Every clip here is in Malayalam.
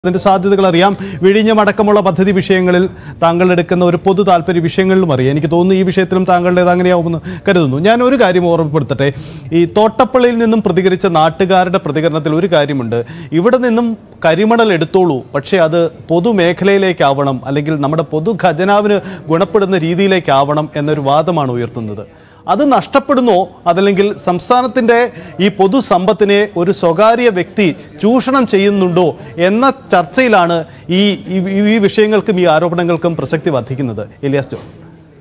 അതിന്റെ സാധ്യതകൾ അറിയാം വിഴിഞ്ഞം അടക്കമുള്ള പദ്ധതി വിഷയങ്ങളിൽ താങ്കൾ എടുക്കുന്ന ഒരു പൊതു താല്പര്യ വിഷയങ്ങളിലും അറിയാം എനിക്ക് തോന്നുന്നു ഈ വിഷയത്തിലും താങ്കളുടേത് അങ്ങനെയാവുമെന്ന് കരുതുന്നു ഞാൻ ഒരു കാര്യം ഓർമ്മപ്പെടുത്തട്ടെ ഈ തോട്ടപ്പള്ളിയിൽ നിന്നും പ്രതികരിച്ച നാട്ടുകാരുടെ പ്രതികരണത്തിൽ ഒരു കാര്യമുണ്ട് ഇവിടെ നിന്നും കരിമണൽ എടുത്തോളൂ പക്ഷേ അത് പൊതുമേഖലയിലേക്കാവണം അല്ലെങ്കിൽ നമ്മുടെ പൊതു ഖജനാവിന് ഗുണപ്പെടുന്ന രീതിയിലേക്കാവണം എന്നൊരു വാദമാണ് ഉയർത്തുന്നത് അത് നഷ്ടപ്പെടുന്നോ അതല്ലെങ്കിൽ സംസ്ഥാനത്തിൻ്റെ ഈ പൊതുസമ്പത്തിനെ ഒരു സ്വകാര്യ വ്യക്തി ചൂഷണം ചെയ്യുന്നുണ്ടോ എന്ന ചർച്ചയിലാണ് ഈ ഈ- ഈ വിഷയങ്ങൾക്കും ഈ ആരോപണങ്ങൾക്കും പ്രസക്തി വർദ്ധിക്കുന്നത് എലിയാസ് ജോൺ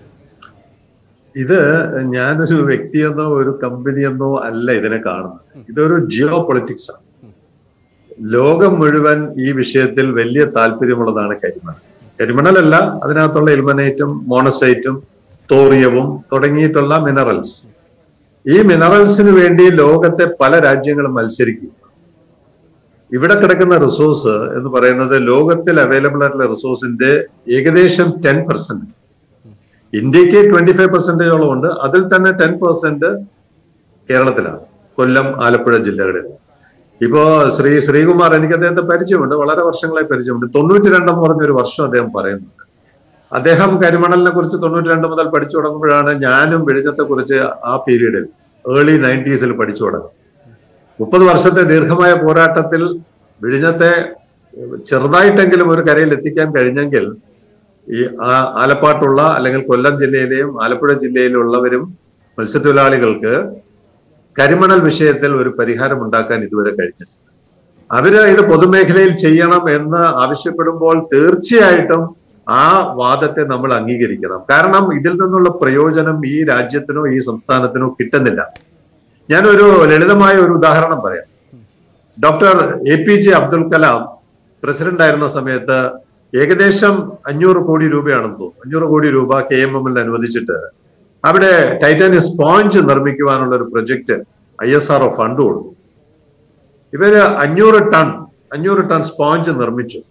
ഇത് ഞാനൊരു വ്യക്തിയെന്നോ ഒരു കമ്പനിയെന്നോ അല്ല ഇതിനെ കാണുന്നത് ഇതൊരു ജിയോ പൊളിറ്റിക്സ് ആണ് ലോകം മുഴുവൻ ഈ വിഷയത്തിൽ വലിയ താല്പര്യമുള്ളതാണ് കരിമണൽ കരിമണലല്ല അതിനകത്തുള്ള ഇൽമനൈറ്റും മോണസൈറ്റും തോറിയവും തുടങ്ങിയിട്ടുള്ള മിനറൽസ് ഈ മിനറൽസിന് വേണ്ടി ലോകത്തെ പല രാജ്യങ്ങളും മത്സരിക്കും ഇവിടെ കിടക്കുന്ന റിസോഴ്സ് എന്ന് പറയുന്നത് ലോകത്തിൽ അവൈലബിൾ ആയിട്ടുള്ള റിസോഴ്സിന്റെ ഏകദേശം ടെൻ പെർസെന്റ് ഇന്ത്യക്ക് ട്വന്റി ഫൈവ് പെർസെന്റേജോളം ഉണ്ട് അതിൽ തന്നെ ടെൻ പെർസെന്റ് കേരളത്തിലാണ് കൊല്ലം ആലപ്പുഴ ജില്ലകളിൽ ഇപ്പോ ശ്രീ ശ്രീകുമാർ എനിക്ക് അദ്ദേഹത്തെ പരിചയമുണ്ട് വളരെ വർഷങ്ങളായി പരിചയമുണ്ട് തൊണ്ണൂറ്റി രണ്ടെന്ന് പറഞ്ഞ ഒരു വർഷം അദ്ദേഹം പറയുന്നുണ്ട് അദ്ദേഹം കരിമണലിനെ കുറിച്ച് തൊണ്ണൂറ്റി രണ്ട് മുതൽ പഠിച്ചു തുടങ്ങുമ്പോഴാണ് ഞാനും വെളിച്ചത്തെ കുറിച്ച് ആ പീരീഡിൽ ഏർലി നയൻറ്റീസിൽ പഠിച്ചു തുടങ്ങും മുപ്പത് വർഷത്തെ ദീർഘമായ പോരാട്ടത്തിൽ വിഴിഞ്ഞത്തെ ചെറുതായിട്ടെങ്കിലും ഒരു കരയിൽ എത്തിക്കാൻ കഴിഞ്ഞെങ്കിൽ ഈ ആ- ആലപ്പാട്ടുള്ള അല്ലെങ്കിൽ കൊല്ലം ജില്ലയിലെയും ആലപ്പുഴ ജില്ലയിലുള്ളവരും മത്സ്യത്തൊഴിലാളികൾക്ക് കരിമണൽ വിഷയത്തിൽ ഒരു പരിഹാരം ഉണ്ടാക്കാൻ ഇതുവരെ കഴിഞ്ഞിട്ടില്ല അവര് ഇത് പൊതുമേഖലയിൽ ചെയ്യണം എന്ന് ആവശ്യപ്പെടുമ്പോൾ തീർച്ചയായിട്ടും ആ വാദത്തെ നമ്മൾ അംഗീകരിക്കണം കാരണം ഇതിൽ നിന്നുള്ള പ്രയോജനം ഈ രാജ്യത്തിനോ ഈ സംസ്ഥാനത്തിനോ കിട്ടുന്നില്ല ഞാനൊരു ലളിതമായ ഒരു ഉദാഹരണം പറയാം doctor A P J Abdul Kalam president ആയിരുന്ന സമയത്ത് ഏകദേശം അഞ്ഞൂറ് കോടി രൂപയാണെന്ന് തോന്നുന്നു അഞ്ഞൂറ് കോടി രൂപ കെ എം എമ്മിൽ അനുവദിച്ചിട്ട് അവിടെ ടൈറ്റാനിയം സ്പോഞ്ച് നിർമ്മിക്കുവാനുള്ള ഒരു project I S R O fund കൊടുത്തു ഇവര് അഞ്ഞൂറ് ടൺ അഞ്ഞൂറ് ടൺ സ്പോഞ്ച് നിർമ്മിച്ചു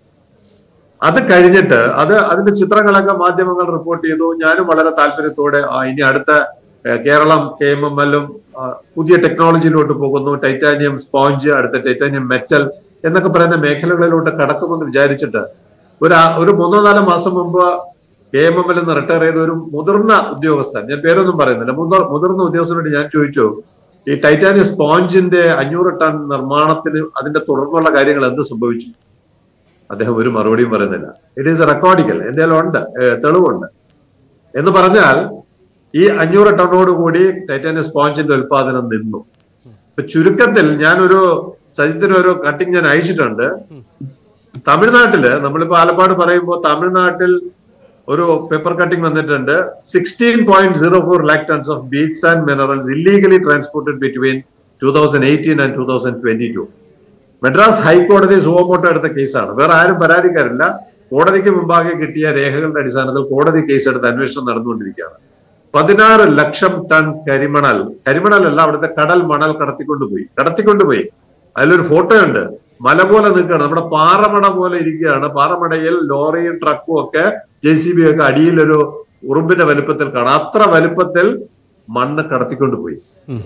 അത് കഴിഞ്ഞിട്ട് അത് അതിന്റെ ചിത്രങ്ങളൊക്കെ മാധ്യമങ്ങൾ റിപ്പോർട്ട് ചെയ്തു ഞാനും വളരെ താല്പര്യത്തോടെ ആ, ഇനി അടുത്ത ഏഹ്, കേരളം കെ എം എം എല്ലും പുതിയ ടെക്നോളജിയിലോട്ട് പോകുന്നു ടൈറ്റാനിയം സ്പോഞ്ച് അടുത്ത ടൈറ്റാനിയം മെറ്റൽ എന്നൊക്കെ പറയുന്ന മേഖലകളിലോട്ട് കടക്കുമെന്ന് വിചാരിച്ചിട്ട് ഒരു ആ- ഒരു മൂന്നോ നാലോ മാസം മുമ്പ് കെ എം എം എൽ നിന്ന് റിട്ടയർ ചെയ്ത ഒരു മുതിർന്ന ഉദ്യോഗസ്ഥൻ ഞാൻ പേരൊന്നും പറയുന്നില്ല മുതിർ- മുതിർന്ന ഉദ്യോഗസ്ഥനോട് ഞാൻ ചോദിച്ചു ഈ ടൈറ്റാനിയം സ്പോഞ്ചിന്റെ അഞ്ഞൂറ് ടൺ നിർമ്മാണത്തിന് അതിന്റെ തുടർന്നുള്ള കാര്യങ്ങൾ എന്ത് സംഭവിച്ചു അദ്ദേഹം ഒരു മറുപടിയും പറയുന്നില്ല ഇറ്റ് ഈസ് റെക്കോർഡിക്കൽ എന്റെ ഉണ്ട് ഏഹ് തെളിവുണ്ട് എന്ന് പറഞ്ഞാൽ ഈ അഞ്ഞൂറ് ടണ്ണോട് കൂടി ടൈറ്റാനിയം സ്പോഞ്ചിന്റെ ഉൽപാദനം നിന്നു ഇപ്പൊ ചുരുക്കത്തിൽ ഞാനൊരു സജിത്തിന് ഒരു കട്ടിങ് ഞാൻ അയച്ചിട്ടുണ്ട് തമിഴ്നാട്ടില് നമ്മളിപ്പോ ആലപ്പാട് പറയുമ്പോൾ തമിഴ്നാട്ടിൽ ഒരു പേപ്പർ കട്ടിംഗ് വന്നിട്ടുണ്ട് sixteen point zero four lakh tons of beats and minerals illegally transported between two thousand eighteen and two thousand twenty two Madras high court suo motu എടുത്ത കേസാണ് വേറെ ആരും പരാതിക്കാരില്ല കോടതിക്ക് മുമ്പാകെ കിട്ടിയ രേഖകളുടെ അടിസ്ഥാനത്തിൽ കോടതി കേസെടുത്ത് അന്വേഷണം നടന്നുകൊണ്ടിരിക്കുകയാണ് പതിനാറ് ലക്ഷം ടൺ കരിമണൽ കരിമണലല്ല അവിടുത്തെ കടൽ മണൽ കടത്തിക്കൊണ്ടുപോയി കടത്തിക്കൊണ്ടുപോയി അതിലൊരു ഫോട്ടോ ഉണ്ട് മല പോലെ നിൽക്കുകയാണ് നമ്മുടെ പാറമട പോലെ ഇരിക്കുകയാണ് പാറമടയിൽ ലോറിയും ട്രക്കും ഒക്കെ ജെ സി ബി ഒക്കെ അടിയിൽ ഒരു ഉറുമ്പിന്റെ വലുപ്പത്തിൽ കാണാം അത്ര വലുപ്പത്തിൽ മണ്ണ് കടത്തിക്കൊണ്ടുപോയി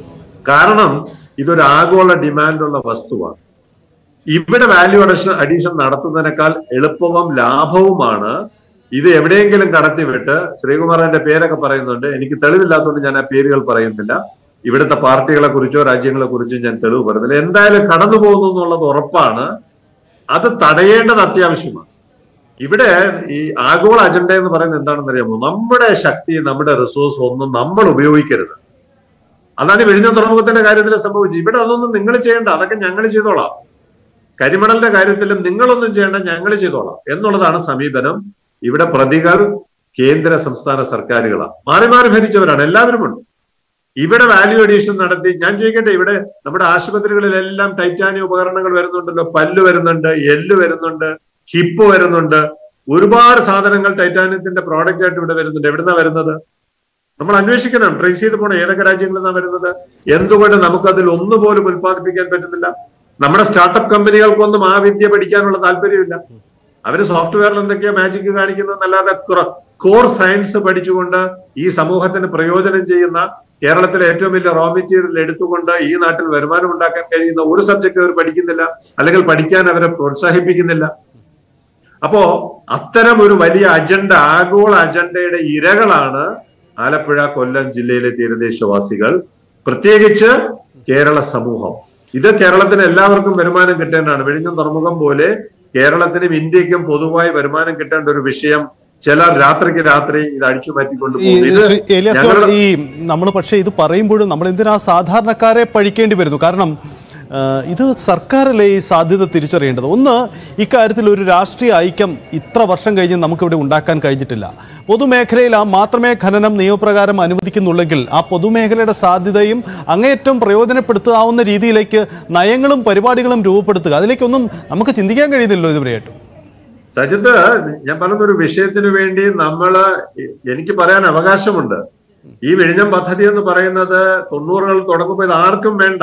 കാരണം ഇതൊരു ആഗോള ഡിമാൻഡുള്ള വസ്തുവാണ് ഇവിടെ വാല്യൂ അഡീഷൻ അഡീഷൻ നടത്തുന്നതിനേക്കാൾ എളുപ്പവും ലാഭവുമാണ് ഇത് എവിടെയെങ്കിലും കടത്തിവിട്ട് ശ്രീകുമാറിന്റെ പേരൊക്കെ പറയുന്നുണ്ട് എനിക്ക് തെളിവില്ലാത്തതുകൊണ്ട് ഞാൻ ആ പേരുകൾ പറയുന്നില്ല ഇവിടുത്തെ പാർട്ടികളെ കുറിച്ചോ രാജ്യങ്ങളെ കുറിച്ചോ ഞാൻ തെളിവ് പറയുന്നില്ല എന്തായാലും കടന്നു പോകുന്നു എന്നുള്ളത് ഉറപ്പാണ് അത് തടയേണ്ടത് അത്യാവശ്യമാണ് ഇവിടെ ഈ ആഗോള അജണ്ട എന്ന് പറയുന്നത് എന്താണെന്ന് അറിയാമോ നമ്മുടെ ശക്തി നമ്മുടെ റിസോഴ്സ് ഒന്നും നമ്മൾ ഉപയോഗിക്കരുത് അതാണ് ഈ വിഴിഞ്ഞ തുറമുഖത്തിന്റെ കാര്യത്തിൽ സംഭവിച്ചത് ഇവിടെ അതൊന്നും നിങ്ങൾ ചെയ്യേണ്ട അതൊക്കെ ഞങ്ങൾ ചെയ്തോളാം കരിമണലിന്റെ കാര്യത്തിലും നിങ്ങളൊന്നും ചെയ്യേണ്ട ഞങ്ങൾ ചെയ്തോളാം എന്നുള്ളതാണ് സമീപനം ഇവിടെ പ്രതികൾ കേന്ദ്ര സംസ്ഥാന സർക്കാരുകളാണ് മാറി മാറി ഭരിച്ചവരാണ് എല്ലാവരും ഉണ്ട് ഇവിടെ വാല്യൂ അഡീഷൻ നടത്തി ഞാൻ ചോദിക്കട്ടെ ഇവിടെ നമ്മുടെ ആശുപത്രികളിലെല്ലാം ടൈറ്റാനിയം ഉപകരണങ്ങൾ വരുന്നുണ്ടല്ലോ പല്ല് വരുന്നുണ്ട് എല്ല് വരുന്നുണ്ട് ഹിപ്പ് വരുന്നുണ്ട് ഒരുപാട് സാധനങ്ങൾ ടൈറ്റാനിയത്തിന്റെ പ്രോഡക്റ്റ് ആയിട്ട് ഇവിടെ വരുന്നുണ്ട് എവിടുന്നാ വരുന്നത് നമ്മൾ അന്വേഷിക്കണം ട്രേസ് ചെയ്ത് പോകണം ഏതൊക്കെ രാജ്യങ്ങളിൽ നിന്നാണ് വരുന്നത് എന്തുകൊണ്ട് നമുക്കതിൽ ഒന്നുപോലും ഉൽപ്പാദിപ്പിക്കാൻ പറ്റുന്നില്ല നമ്മുടെ സ്റ്റാർട്ടപ്പ് കമ്പനികൾക്കൊന്നും ആ വിദ്യ പഠിക്കാനുള്ള താല്പര്യമില്ല അവര് സോഫ്റ്റ്വെയറിൽ എന്തൊക്കെയോ മാജിക് കാണിക്കുന്നതല്ലാതെ കോർ സയൻസ് പഠിച്ചുകൊണ്ട് ഈ സമൂഹത്തിന് പ്രയോജനം ചെയ്യുന്ന കേരളത്തിലെ ഏറ്റവും വലിയ റോ മെറ്റീരിയൽ എടുത്തുകൊണ്ട് ഈ നാട്ടിൽ വരുമാനം ഉണ്ടാക്കാൻ കഴിയുന്ന ഒരു സബ്ജക്ട് അവർ പഠിക്കുന്നില്ല അല്ലെങ്കിൽ പഠിക്കാൻ അവരെ പ്രോത്സാഹിപ്പിക്കുന്നില്ല അപ്പോ അത്തരം ഒരു വലിയ അജണ്ട ആഗോള അജണ്ടയുടെ ഇരകളാണ് ആലപ്പുഴ കൊല്ലം ജില്ലയിലെ തീരദേശവാസികൾ പ്രത്യേകിച്ച് കേരള സമൂഹം ഇത് കേരളത്തിന് എല്ലാവർക്കും വരുമാനം കിട്ടേണ്ടതാണ് വെടിഞ്ഞം തുറമുഖം പോലെ കേരളത്തിനും ഇന്ത്യക്കും പൊതുവായി വരുമാനം കിട്ടേണ്ട ഒരു വിഷയം ചിലർ രാത്രിക്ക് രാത്രി ഇത് അടിച്ചു മാറ്റിക്കൊണ്ട് ഈ പോകുന്നു ഇത് ശ്രീ ഏലിയാസ് ഞങ്ങളുടെ- ഈ നമ്മൾ പക്ഷേ ഇത് പറയുമ്പോഴും നമ്മൾ എന്തിനാ സാധാരണക്കാരെ പഴിക്കേണ്ടി വരുന്നു കാരണം ആ, ഇത് സർക്കാരല്ലേ ഈ സാധ്യത തിരിച്ചറിയേണ്ടത് ഒന്ന് ഇക്കാര്യത്തിൽ ഒരു രാഷ്ട്രീയ ഐക്യം ഇത്ര വർഷം കഴിഞ്ഞ് നമുക്കിവിടെ ഉണ്ടാക്കാൻ കഴിഞ്ഞിട്ടില്ല പൊതുമേഖലയിൽ ആ മാത്രമേ ഖനനം നിയമപ്രകാരം അനുവദിക്കുന്നുള്ളെങ്കിൽ ആ പൊതുമേഖലയുടെ സാധ്യതയും അങ്ങേയറ്റം പ്രയോജനപ്പെടുത്താവുന്ന രീതിയിലേക്ക് നയങ്ങളും പരിപാടികളും രൂപപ്പെടുത്തുക അതിലേക്കൊന്നും നമുക്ക് ചിന്തിക്കാൻ കഴിയുന്നില്ലല്ലോ ഇതുവരെയായിട്ടും സജിത്ത് ഞാൻ പറഞ്ഞ ഒരു വിഷയത്തിന് വേണ്ടി നമ്മള് എനിക്ക് പറയാൻ അവകാശമുണ്ട് ഈ വിഴിഞ്ഞം പദ്ധതി എന്ന് പറയുന്നത് തൊണ്ണൂറുകൾ തുടങ്ങുമ്പോൾ ഇത് ആർക്കും വേണ്ട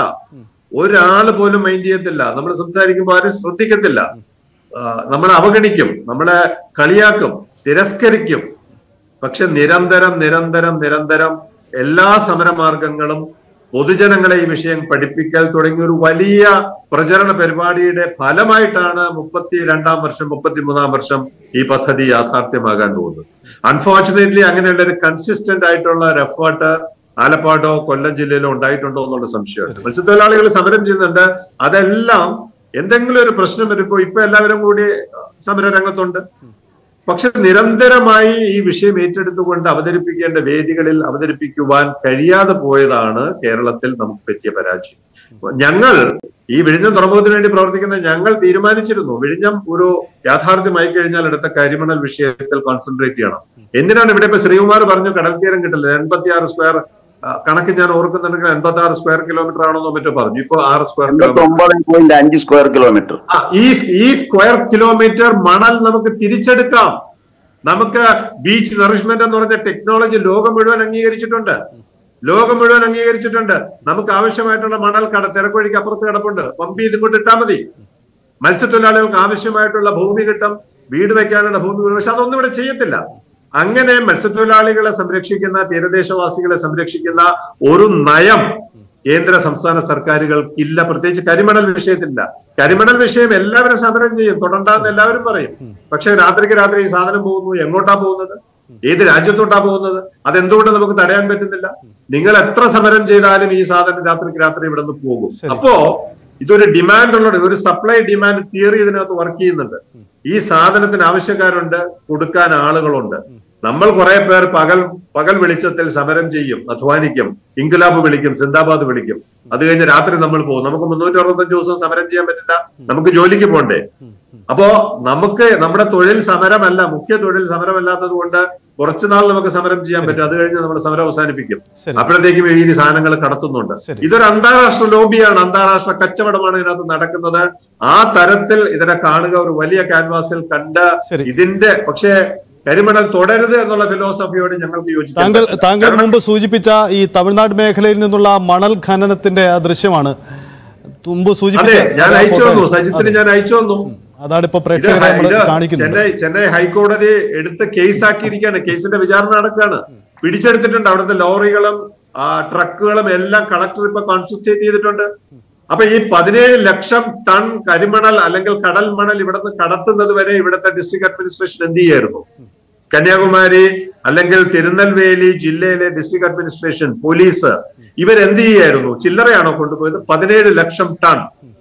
ഒരാൾ പോലും മൈൻഡ് ചെയ്യത്തില്ല നമ്മൾ സംസാരിക്കുമ്പോൾ ആരും ശ്രദ്ധിക്കത്തില്ല ആ, നമ്മളെ അവഗണിക്കും നമ്മളെ കളിയാക്കും തിരസ്കരിക്കും പക്ഷെ നിരന്തരം നിരന്തരം നിരന്തരം എല്ലാ സമരമാർഗങ്ങളും പൊതുജനങ്ങളെ ഈ വിഷയം പഠിപ്പിക്കൽ തുടങ്ങിയ ഒരു വലിയ പ്രചരണ പരിപാടിയുടെ ഫലമായിട്ടാണ് മുപ്പത്തി രണ്ടാം വർഷം മുപ്പത്തി മൂന്നാം വർഷം ഈ പദ്ധതി യാഥാർത്ഥ്യമാകാൻ പോകുന്നത് അൺഫോർച്ചുനേറ്റ്ലി അങ്ങനെയുള്ള ഒരു കൺസിസ്റ്റന്റ് ആയിട്ടുള്ള ഒരു എഫേർട്ട് ആലപ്പാടോ കൊല്ലം ജില്ലയിലോ ഉണ്ടായിട്ടുണ്ടോ എന്നുള്ള സംശയമുണ്ട് മത്സ്യത്തൊഴിലാളികൾ സമരം ചെയ്യുന്നുണ്ട് അതെല്ലാം എന്തെങ്കിലും ഒരു പ്രശ്നം വരുമ്പോ ഇപ്പൊ എല്ലാവരും കൂടി സമര രംഗത്തുണ്ട് പക്ഷെ നിരന്തരമായി ഈ വിഷയം ഏറ്റെടുത്തുകൊണ്ട് അവതരിപ്പിക്കേണ്ട വേദികളിൽ അവതരിപ്പിക്കുവാൻ കഴിയാതെ പോയതാണ് കേരളത്തിൽ നമുക്ക് പറ്റിയ പരാജയം ഞങ്ങൾ ഈ വിഴിഞ്ഞം തുറമുഖത്തിന് വേണ്ടി പ്രവർത്തിക്കുന്ന ഞങ്ങൾ തീരുമാനിച്ചിരുന്നു വിഴിഞ്ഞം ഒരു യാഥാർത്ഥ്യമായി കഴിഞ്ഞാൽ അടുത്ത കരിമണൽ വിഷയത്തിൽ കോൺസെൻട്രേറ്റ് ചെയ്യണം എന്തിനാണ് ഇവിടെ ഇപ്പൊ ശ്രീകുമാർ പറഞ്ഞു കടൽത്തീരം കിട്ടില്ല എൺപത്തി ആറ് സ്ക്വയർ ആ, കണക്ക് ഞാൻ ഓർക്കുന്നുണ്ടെങ്കിൽ എൺപത്തി ആറ് സ്ക്വയർ കിലോമീറ്റർ ആണെന്നോ മറ്റോ പറഞ്ഞു ഇപ്പൊ ആറ് സ്ക്വയർ കിലോമീറ്റർ ഒമ്പത് പോയിന്റ് അഞ്ച് സ്ക്വയർ കിലോമീറ്റർ ആ, ഈ ഈ സ്ക്വയർ കിലോമീറ്റർ മണൽ നമുക്ക് തിരിച്ചെടുക്കാം നമുക്ക് ബീച്ച് നറിഷ്മെന്റ് എന്ന് പറഞ്ഞ ടെക്നോളജി ലോകം മുഴുവൻ അംഗീകരിച്ചിട്ടുണ്ട് ലോകം മുഴുവൻ അംഗീകരിച്ചിട്ടുണ്ട് നമുക്ക് ആവശ്യമായിട്ടുള്ള മണൽ കട തിരക്കൊഴിക്ക് അപ്പുറത്ത് കിടപ്പുണ്ട് പമ്പ് ചെയ്ത് ഇങ്ങോട്ട് ഇട്ടാൽ മതി മത്സ്യത്തൊഴിലാളികൾക്ക് ആവശ്യമായിട്ടുള്ള ഭൂമി കിട്ടും വീട് വെക്കാനുള്ള ഭൂമി കിട്ടും പക്ഷെ അതൊന്നും ഇവിടെ ചെയ്യത്തില്ല അങ്ങനെ മത്സ്യത്തൊഴിലാളികളെ സംരക്ഷിക്കുന്ന തീരദേശവാസികളെ സംരക്ഷിക്കുന്ന ഒരു നയം കേന്ദ്ര സംസ്ഥാന സർക്കാരുകൾക്ക് ഇല്ല പ്രത്യേകിച്ച് കരിമണൽ വിഷയത്തിലില്ല കരിമണൽ വിഷയം എല്ലാവരും സമരം ചെയ്യും തുടണ്ടാന്ന് എല്ലാവരും പറയും പക്ഷെ രാത്രിക്ക് രാത്രി ഈ സാധനം പോകുന്നു എങ്ങോട്ടാ പോകുന്നത് ഏത് രാജ്യത്തോട്ടാ പോകുന്നത് അതെന്തുകൊണ്ട് നമുക്ക് തടയാൻ പറ്റുന്നില്ല നിങ്ങൾ എത്ര സമരം ചെയ്താലും ഈ സാധനം രാത്രിക്ക് രാത്രി ഇവിടെ നിന്ന് പോകും അപ്പോ ഇതൊരു ഡിമാൻഡ് ഉള്ള ഒരു സപ്ലൈ ഡിമാൻഡ് തിയറി ഇതിനകത്ത് വർക്ക് ചെയ്യുന്നുണ്ട് ഈ സാധനത്തിന് ആവശ്യക്കാരുണ്ട് കൊടുക്കാൻ ആളുകളുണ്ട് നമ്മൾ കുറെ പേർ പകൽ പകൽ വെളിച്ചത്തിൽ സമരം ചെയ്യും അധ്വാനിക്കും ഇൻകുലാബ് വിളിക്കും സിന്ദാബാദ് വിളിക്കും അത് കഴിഞ്ഞ് രാത്രി നമ്മൾ പോകും നമുക്ക് മുന്നൂറ്റി അറുപത്തഞ്ച് ദിവസം സമരം ചെയ്യാൻ പറ്റില്ല നമുക്ക് ജോലിക്ക് പോണ്ടേ അപ്പോ നമുക്ക് നമ്മുടെ തൊഴിൽ സമരമല്ല മുഖ്യ തൊഴിൽ സമരമല്ലാത്തത് കൊണ്ട് കുറച്ചുനാൾ നമുക്ക് സമരം ചെയ്യാൻ പറ്റും അത് കഴിഞ്ഞ് നമ്മൾ സമരം അവസാനിപ്പിക്കും ശരി. അപ്പോഴത്തേക്കും ഈ സാധനങ്ങൾ കടത്തുന്നുണ്ട് ശരി. ഇതൊരു അന്താരാഷ്ട്ര ലോബിയാണ് അന്താരാഷ്ട്ര കച്ചവടമാണ് ഇതിനകത്ത് നടക്കുന്നത് ആ തരത്തിൽ ഇതിനെ കാണുക ഒരു വലിയ ക്യാൻവാസിൽ കണ്ട് ശരി. ഇതിന്റെ പക്ഷേ കരിമണൽ തുടരുത് എന്നുള്ള ഫിലോസഫിയോട് ഞങ്ങൾക്ക് യോജിക്കാൻ താങ്കൾ പറ്റില്ല. താങ്കൾ കാരണം മുമ്പ് സൂചിപ്പിച്ച ഈ തമിഴ്നാട് മേഖലയിൽ നിന്നുള്ള മണൽ ഖനനത്തിന്റെ ആ ദൃശ്യമാണ് മുമ്പ് സൂചിപ്പിച്ച അതെ ഞാൻ ആ അയച്ചു ഫോട്ടോ. തന്നു സജിത്തിന് ഞാൻ അയച്ചു തന്നു അതാണ് ഇപ്പൊ ഇത് പ്രേക്ഷകരെ നമ്മൾ ഇത് കാണിക്കുന്നത് ചെന്നൈ ചെന്നൈ ഹൈക്കോടതി എടുത്ത് കേസാക്കിയിരിക്കുകയാണ് കേസിന്റെ വിചാരണ നടക്കുകയാണ് പിടിച്ചെടുത്തിട്ടുണ്ട് അവിടുത്തെ ലോറികളും ആ, ട്രക്കുകളും എല്ലാം കളക്ടർ ഇപ്പൊ കോൺഫിസ്കേറ്റ് ചെയ്തിട്ടുണ്ട് അപ്പൊ ഈ പതിനേഴ് ലക്ഷം ടൺ കരിമണൽ അല്ലെങ്കിൽ കടൽ മണൽ ഇവിടുന്ന് കടത്തുന്നത് വരെ ഇവിടുത്തെ ഡിസ്ട്രിക്ട് അഡ്മിനിസ്ട്രേഷൻ എന്ത് ചെയ്യായിരുന്നു കന്യാകുമാരി അല്ലെങ്കിൽ തിരുനെൽവേലി ജില്ലയിലെ ഡിസ്ട്രിക്ട് അഡ്മിനിസ്ട്രേഷൻ പോലീസ് ഇവരെന്ത് ചെയ്യായിരുന്നു ചില്ലറയാണോ കൊണ്ടുപോയത് പതിനേഴ് ലക്ഷം ടൺ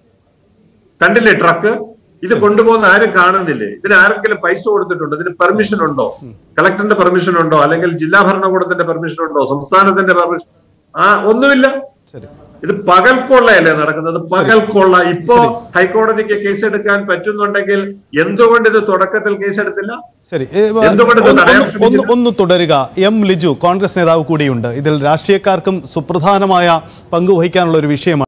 കണ്ടില്ലേ ട്രക്ക് ഇത് കൊണ്ടുപോകുന്ന ആരും കാണുന്നില്ലേ ഇതിന് ആരെങ്കിലും പൈസ കൊടുത്തിട്ടുണ്ടോ ഇതിന് പെർമിഷൻ ഉണ്ടോ കളക്ടറിന്റെ പെർമിഷൻ ഉണ്ടോ അല്ലെങ്കിൽ ജില്ലാ ഭരണകൂടത്തിന്റെ പെർമിഷൻ ഉണ്ടോ സംസ്ഥാനത്തിന്റെ പെർമിഷൻ ആ ഒന്നുമില്ല ശരി ഇത് പകൽക്കൊള്ളയല്ലേ നടക്കുന്നത് പകൽക്കൊള്ള ഇപ്പോ ഹൈക്കോടതിക്ക് കേസെടുക്കാൻ പറ്റുന്നുണ്ടെങ്കിൽ എന്തുകൊണ്ട് ഇത് തുടക്കത്തിൽ കേസെടുത്തില്ല ശരി ഏ, എന്തുകൊണ്ട് ഇത് ഒന്ന് തടയാൻ ഒന്ന് ഒന്ന് ശ്രമിച്ചില്ല? ഒന്ന് തുടരുക എം ലിജു കോൺഗ്രസ് നേതാവ് കൂടിയുണ്ട് ഇതിൽ രാഷ്ട്രീയക്കാർക്കും സുപ്രധാനമായ പങ്ക് വഹിക്കാനുള്ള ഒരു വിഷയമാണ്